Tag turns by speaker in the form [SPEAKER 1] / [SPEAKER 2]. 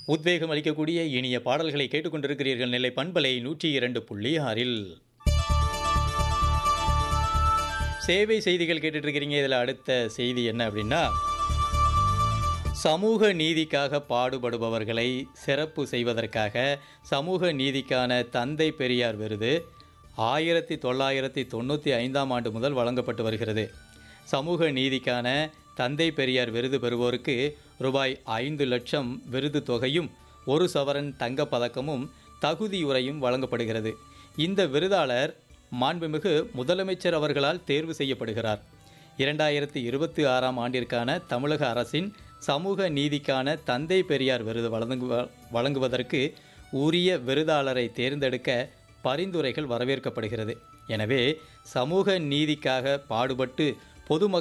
[SPEAKER 1] உத்வேகம் அளிக்கக்கூடிய இனிய பாடல்களை கேட்டுக்கொண்டிருக்கிறீர்கள் நெல்லை பண்பலை நூற்றி இரண்டு புள்ளி ஆறில் சேவை செய்திகள் கேட்டுட்டு இருக்கிறீங்க இதில் அடுத்த செய்தி என்ன அப்படின்னா சமூக நீதிக்காக பாடுபடுபவர்களை சிறப்பு செய்வதற்காக சமூக நீதிக்கான தந்தை பெரியார் விருது ஆயிரத்தி தொள்ளாயிரத்தி தொண்ணூற்றி ஐந்தாம் ஆண்டு முதல் வழங்கப்பட்டு வருகிறது சமூக நீதிக்கான தந்தை பெரியார் விருது பெறுவோருக்கு ரூபாய் ஐந்து லட்சம் விருது தொகையும் ஒரு சவரன் தங்கப் பதக்கமும் தகுதியுரையும் வழங்கப்படுகிறது இந்த விருதாளர் மாண்புமிகு முதலமைச்சர் அவர்களால் தேர்வு செய்யப்படுகிறார் இரண்டாயிரத்தி இருபத்தி ஆறாம் ஆண்டிற்கான தமிழக அரசின் சமூக நீதிக்கான தந்தை பெரியார் விருது வழங்கு வழங்குவதற்கு உரிய விருதாளரை தேர்ந்தெடுக்க பரிந்துரைகள் வரவேற்கப்படுகிறது எனவே சமூக நீதிக்காக பாடுபட்டு பொதுமக்கள்